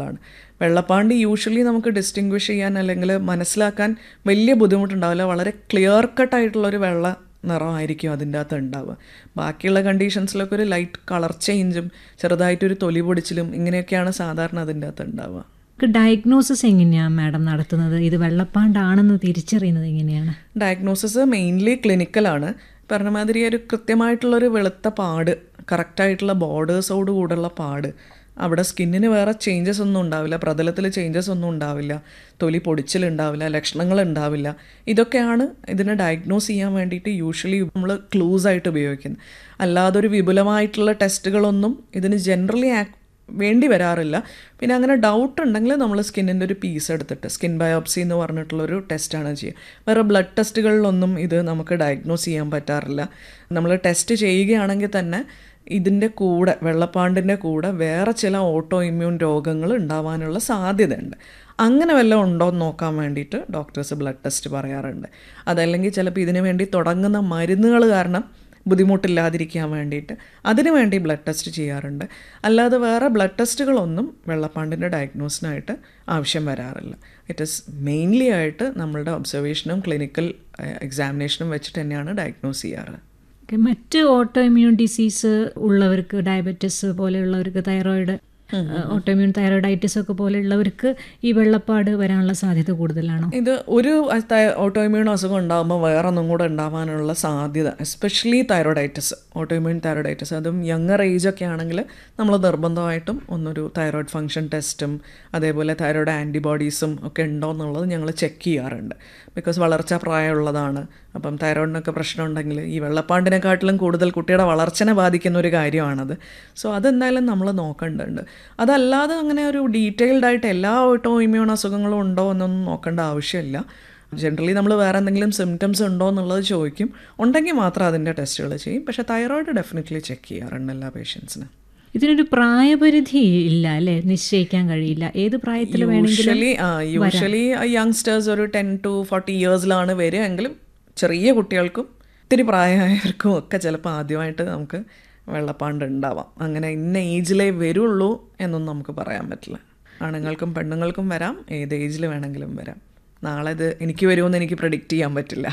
എന്നുള്ളതാണ് വെള്ളപ്പാണ്ട് യൂഷ്വലി നമുക്ക് ഡിസ്റ്റിങ്വിഷ് ചെയ്യാൻ അല്ലെങ്കിൽ മനസ്സിലാക്കാൻ വലിയ ബുദ്ധിമുട്ടുണ്ടാവില്ല വളരെ ക്ലിയർ കട്ടായിട്ടുള്ളൊരു വെള്ള നിറമായിരിക്കും അതിൻ്റെ അകത്ത് ഉണ്ടാവുക ബാക്കിയുള്ള കണ്ടീഷൻസിലൊക്കെ ഒരു ലൈറ്റ് കളർ ചേഞ്ചും ചെറുതായിട്ടൊരു തൊലി പൊടിച്ചിലും ഇങ്ങനെയൊക്കെയാണ് സാധാരണ അതിൻ്റെ അകത്ത് ഉണ്ടാവുക ഡയഗ്നോസിസ് എങ്ങനെയാണ് മാഡം നടത്തുന്നത് ഇത് വെള്ളപ്പാണ്ടാണെന്ന് തിരിച്ചറിയുന്നത് എങ്ങനെയാണ് ഡയഗ്നോസിസ് മെയിൻലി ക്ലിനിക്കലാണ് പറഞ്ഞ മാതിരി ഒരു കൃത്യമായിട്ടുള്ളൊരു വെളുത്ത പാട് കറക്റ്റായിട്ടുള്ള ബോർഡേഴ്സോട് കൂടെയുള്ള പാട് അവിടെ സ്കിന്നിന് വേറെ ചേഞ്ചസ് ഒന്നും ഉണ്ടാവില്ല പ്രതലത്തിൽ ചേഞ്ചസ് ഒന്നും ഉണ്ടാവില്ല തൊലി പൊടിച്ചിലുണ്ടാവില്ല ലക്ഷണങ്ങൾ ഉണ്ടാവില്ല ഇതൊക്കെയാണ് ഇതിനെ ഡയഗ്നോസ് ചെയ്യാൻ വേണ്ടിയിട്ട് യൂഷ്വലി നമ്മൾ ക്ലൂസ് ആയിട്ട് ഉപയോഗിക്കുന്നത് അല്ലാതെ ഒരു വിപുലമായിട്ടുള്ള ടെസ്റ്റുകളൊന്നും ഇതിന് ജനറലി വേണ്ടി വരാറില്ല പിന്നെ അങ്ങനെ ഡൗട്ട് ഉണ്ടെങ്കിൽ നമ്മൾ സ്കിന്നിൻ്റെ ഒരു പീസ് എടുത്തിട്ട് സ്കിൻ ബയോപ്സി എന്ന് പറഞ്ഞിട്ടുള്ളൊരു ടെസ്റ്റാണ് ചെയ്യുക വേറെ ബ്ലഡ് ടെസ്റ്റുകളിലൊന്നും ഇത് നമുക്ക് ഡയഗ്നോസ് ചെയ്യാൻ പറ്റാറില്ല നമ്മൾ ടെസ്റ്റ് ചെയ്യുകയാണെങ്കിൽ തന്നെ ഇതിൻ്റെ കൂടെ വെള്ളപ്പാണ്ടിൻ്റെ കൂടെ വേറെ ചില ഓട്ടോ ഇമ്മ്യൂൺ രോഗങ്ങൾ ഉണ്ടാവാനുള്ള സാധ്യതയുണ്ട് അങ്ങനെ വല്ലതും ഉണ്ടോ എന്ന് നോക്കാൻ വേണ്ടിയിട്ട് ഡോക്ടേഴ്സ് ബ്ലഡ് ടെസ്റ്റ് പറയാറുണ്ട് അതല്ലെങ്കിൽ ചിലപ്പോൾ ഇതിനു വേണ്ടി തുടങ്ങുന്ന മരുന്നുകൾ കാരണം ബുദ്ധിമുട്ടില്ലാതിരിക്കാൻ വേണ്ടിയിട്ട് അതിനു വേണ്ടി ബ്ലഡ് ടെസ്റ്റ് ചെയ്യാറുണ്ട് അല്ലാതെ വേറെ ബ്ലഡ് ടെസ്റ്റുകളൊന്നും വെള്ളപ്പാണ്ടിൻ്റെ ഡയഗ്നോസിനായിട്ട് ആവശ്യം വരാറില്ല ഇറ്റ് ഇസ് മെയിൻലി ആയിട്ട് നമ്മളുടെ ഒബ്സർവേഷനും ക്ലിനിക്കൽ എക്സാമിനേഷനും വെച്ചിട്ട് തന്നെയാണ് ഡയഗ്നോസ് ചെയ്യാറ് മറ്റ് ഓട്ടോ ഇമ്മ്യൂൺ ഡിസീസ് ഉള്ളവർക്ക് ഡയബറ്റിസ് പോലെയുള്ളവർക്ക് തൈറോയിഡ് ഓട്ടോ ഇമ്മ്യൂൺ തൈറോയിഡൈറ്റിസ് ഒക്കെ പോലെയുള്ളവർക്ക് ഈ വെള്ളപ്പാട് വരാനുള്ള സാധ്യത കൂടുതലാണോ ഇത് ഒരു ഓട്ടോ ഇമ്മ്യൂൺ അസുഖം ഉണ്ടാകുമ്പോൾ വേറെ ഒന്നും കൂടെ ഉണ്ടാവാനുള്ള സാധ്യത especially thyroiditis auto immune thyroiditis അതും യങ്ങർ ഏജ് ഒക്കെ ആണെങ്കിൽ നമ്മൾ നിർബന്ധമായിട്ടും ഒന്നൊരു തൈറോയിഡ് ഫങ്ഷൻ ടെസ്റ്റും അതേപോലെ തൈറോയിഡ് ആൻറ്റിബോഡീസും ഒക്കെ ഉണ്ടോ എന്നുള്ളത് ഞങ്ങൾ ചെക്ക് ചെയ്യാറുണ്ട് ബിക്കോസ് വളർച്ച പ്രായമുള്ളതാണ് അപ്പം തൈറോയിഡിനൊക്കെ പ്രശ്നം ഉണ്ടെങ്കിൽ ഈ വെള്ളപ്പാണ്ടിനെക്കാട്ടിലും കൂടുതൽ കുട്ടിയുടെ വളർച്ചനെ ബാധിക്കുന്ന ഒരു കാര്യമാണത് സോ അതെന്തായാലും നമ്മൾ നോക്കേണ്ടതുണ്ട് അതല്ലാതെ അങ്ങനെ ഒരു ഡീറ്റെയിൽഡ് ആയിട്ട് എല്ലാ ഓട്ടോ ഇമ്മ്യൂൺ അസുഖങ്ങളും ഉണ്ടോ എന്നൊന്നും നോക്കേണ്ട ആവശ്യമില്ല ജനറലി നമ്മൾ വേറെ എന്തെങ്കിലും സിംറ്റംസ് ഉണ്ടോ എന്നുള്ളത് ചോദിക്കും ഉണ്ടെങ്കിൽ മാത്രം അതിൻ്റെ ടെസ്റ്റുകൾ ചെയ്യും പക്ഷേ തൈറോയിഡ് ഡെഫിനറ്റ്ലി ചെക്ക് ചെയ്യാറുണ്ട് എല്ലാ പേഷ്യൻസിനും ഇതിനൊരു പ്രായപരിധി ഇല്ല അല്ലേ നിശ്ചയിക്കാൻ കഴിയില്ല ഏത് പ്രായത്തിൽ വേണമെങ്കിലും യൂഷ്വലി യൂഷ്വലി യങ്സ്റ്റേഴ്സ് ഒരു ടെൻ ടു ഫോർട്ടി ഇയേഴ്സിലാണ് വരിക എങ്കിലും ചെറിയ കുട്ടികൾക്കും ഇത്തിരി പ്രായമായവർക്കും ഒക്കെ ചിലപ്പോൾ ആദ്യമായിട്ട് നമുക്ക് വെള്ളപ്പാണ്ട് ഉണ്ടാവാം അങ്ങനെ ഇന്ന ഏജിലേ വരുള്ളൂ എന്നൊന്നും നമുക്ക് പറയാൻ പറ്റില്ല ആണുങ്ങൾക്കും പെണ്ണുങ്ങൾക്കും വരാം ഏത് ഏജിൽ വേണമെങ്കിലും വരാം നാളെ ഇത് എനിക്ക് വരുമെന്ന് എനിക്ക് പ്രഡിക്റ്റ് ചെയ്യാൻ പറ്റില്ല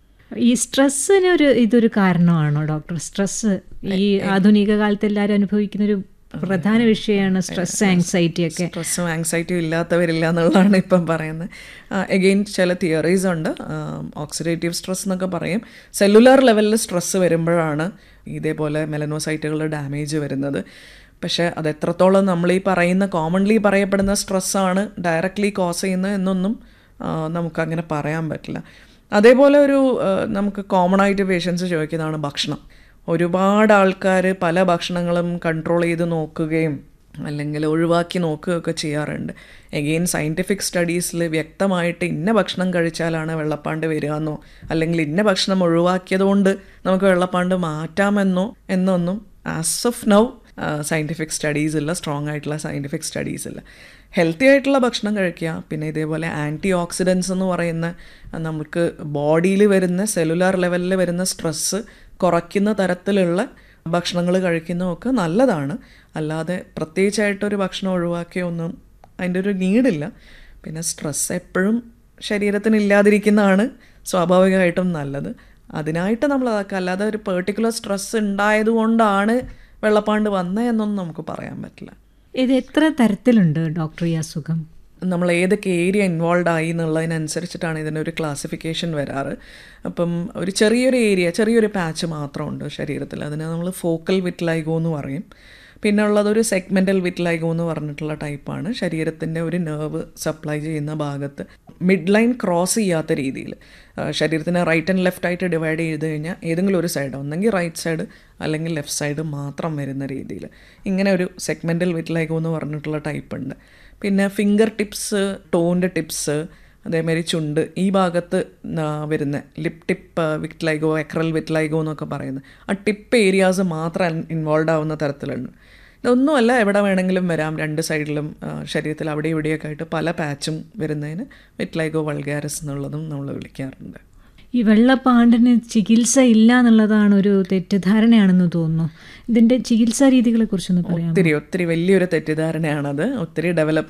ഈ സ്ട്രെസ്സിന് ഒരു ഇതൊരു കാരണമാണോ ഡോക്ടർ സ്ട്രെസ് ഈ ആധുനിക കാലത്ത് എല്ലാവരും അനുഭവിക്കുന്ന ഒരു പ്രധാന വിഷയമാണ് സ്ട്രെസ് ആങ്സൈറ്റി ഒക്കെ സ്ട്രെസ്സും ആങ്സൈറ്റിയും ഇല്ലാത്തവരില്ല എന്നുള്ളതാണ് ഇപ്പം പറയുന്നത് എഗെയിൻ ചില തിയറീസ് ഉണ്ട് ഓക്സിഡേറ്റീവ് സ്ട്രെസ് എന്നൊക്കെ പറയും സെല്ലുലാർ ലെവലിൽ സ്ട്രെസ് വരുമ്പോഴാണ് ഇതേപോലെ മെലനോസൈറ്റുകളുടെ ഡാമേജ് വരുന്നത് പക്ഷേ അത് എത്രത്തോളം നമ്മൾ ഈ പറയുന്ന കോമൺലി പറയപ്പെടുന്ന സ്ട്രെസ്സാണ് ഡയറക്റ്റ്ലി കോസ് ചെയ്യുന്നത് എന്നൊന്നും നമുക്കങ്ങനെ പറയാൻ പറ്റില്ല അതേപോലെ ഒരു നമുക്ക് കോമൺ ആയിട്ട് പേഷ്യൻസ് ചോദിക്കുന്നതാണ് ഭക്ഷണം ഒരുപാട് ആൾക്കാർ പല ഭക്ഷണങ്ങളും കൺട്രോൾ ചെയ്ത് നോക്കുകയും അല്ലെങ്കിൽ ഒഴിവാക്കി നോക്കുകയൊക്കെ ചെയ്യാറുണ്ട് എഗെയിൻ സയൻറ്റിഫിക് സ്റ്റഡീസിൽ വ്യക്തമായിട്ട് ഇന്ന ഭക്ഷണം കഴിച്ചാലാണ് വെള്ളപ്പാണ്ട് വരികയെന്നോ അല്ലെങ്കിൽ ഇന്ന ഭക്ഷണം ഒഴിവാക്കിയതുകൊണ്ട് നമുക്ക് വെള്ളപ്പാണ്ട് മാറ്റാമെന്നോ എന്നൊന്നും as of now scientific studies ഇല്ല സ്ട്രോങ് ആയിട്ടുള്ള സയൻറ്റിഫിക് സ്റ്റഡീസ് ഇല്ല ഹെൽത്തി ആയിട്ടുള്ള ഭക്ഷണം കഴിക്കുക പിന്നെ ഇതേപോലെ ആൻറ്റി ഓക്സിഡൻസ് എന്ന് പറയുന്ന നമുക്ക് ബോഡിയിൽ വരുന്ന സെല്ലുലാർ ലെവലിൽ വരുന്ന സ്ട്രെസ്സ് കുറയ്ക്കുന്ന തരത്തിലുള്ള ഭക്ഷണങ്ങൾ കഴിക്കുന്നതൊക്കെ നല്ലതാണ് അല്ലാതെ പ്രത്യേകിച്ചായിട്ടൊരു ഭക്ഷണം ഒഴിവാക്കിയൊന്നും അതിൻ്റെ ഒരു നീഡില്ല പിന്നെ സ്ട്രെസ് എപ്പോഴും ശരീരത്തിന് ഇല്ലാതിരിക്കുന്നതാണ് സ്വാഭാവികമായിട്ടും നല്ലത് അതിനായിട്ട് നമ്മൾ അതൊക്കെ അല്ലാതെ ഒരു പെർട്ടിക്കുലർ സ്ട്രെസ് ഉണ്ടായതുകൊണ്ടാണ് വെള്ളപ്പാണ്ട് വന്നതെന്നൊന്നും നമുക്ക് പറയാൻ പറ്റില്ല ഇത് എത്ര തരത്തിലുണ്ട് ഡോക്ടർ ഈ അസുഖം നമ്മൾ ഏതൊക്കെ ഏരിയ ഇൻവോൾവ് ആയി എന്നുള്ളതിനനുസരിച്ചിട്ടാണ് ഇതിൻ്റെ ഒരു ക്ലാസിഫിക്കേഷൻ വരാറ് അപ്പം ഒരു ചെറിയൊരു ഏരിയ ചെറിയൊരു പാച്ച് മാത്രമുണ്ട് ശരീരത്തിൽ അതിനെ നമ്മൾ ഫോക്കൽ വിറ്റ്ലൈഗോ എന്ന് പറയും പിന്നെ ഉള്ളത് ഒരു സെഗ്മെൻ്റൽ വിറ്റ്ലൈഗോ എന്ന് പറഞ്ഞിട്ടുള്ള ടൈപ്പാണ് ശരീരത്തിൻ്റെ ഒരു നെർവ് സപ്ലൈ ചെയ്യുന്ന ഭാഗത്ത് മിഡ് ലൈൻ ക്രോസ് ചെയ്യാത്ത രീതിയിൽ ശരീരത്തിനെ റൈറ്റ് ആൻഡ് ലെഫ്റ്റ് ആയിട്ട് ഡിവൈഡ് ചെയ്ത് കഴിഞ്ഞാൽ ഏതെങ്കിലും ഒരു സൈഡ് ഒന്നെങ്കിൽ റൈറ്റ് സൈഡ് അല്ലെങ്കിൽ ലെഫ്റ്റ് സൈഡ് മാത്രം വരുന്ന രീതിയിൽ ഇങ്ങനെ ഒരു സെഗ്മെൻ്റൽ വിറ്റ്ലൈഗോ എന്ന് പറഞ്ഞിട്ടുള്ള ടൈപ്പ് ഉണ്ട് പിന്നെ ഫിംഗർ ടിപ്സ് ടോൻ്റെ ടിപ്സ് അതേമാതിരി ചുണ്ട് ഈ ഭാഗത്ത് വരുന്ന lip tip vitiligo acral vitiligo എന്നൊക്കെ പറയുന്നത് ആ ടിപ്പ് ഏരിയാസ് മാത്രം ഇൻവോൾവ് ആവുന്ന തരത്തിലുണ്ട് ഇതൊന്നുമല്ല എവിടെ വേണമെങ്കിലും വരാം രണ്ട് സൈഡിലും ശരീരത്തിൽ അവിടെ ഇവിടെയൊക്കെ ആയിട്ട് പല പാച്ചും വരുന്നതിന് വിറ്റ്ലൈഗോ വൾഗാരസ് എന്നുള്ളതും നമ്മൾ വിളിക്കാറുണ്ട് ഈ വെള്ളപ്പാണ്ടിന് ചികിത്സ ഇല്ല എന്നുള്ളതാണ് ഒരു തെറ്റിദ്ധാരണയാണെന്ന് തോന്നുന്നു ഇതിൻ്റെ ചികിത്സാ രീതികളെ കുറിച്ചൊന്ന് പറയാം ഒത്തിരി ഒത്തിരി വലിയൊരു തെറ്റിദ്ധാരണയാണത് ഒത്തിരി ഡെവലപ്പ്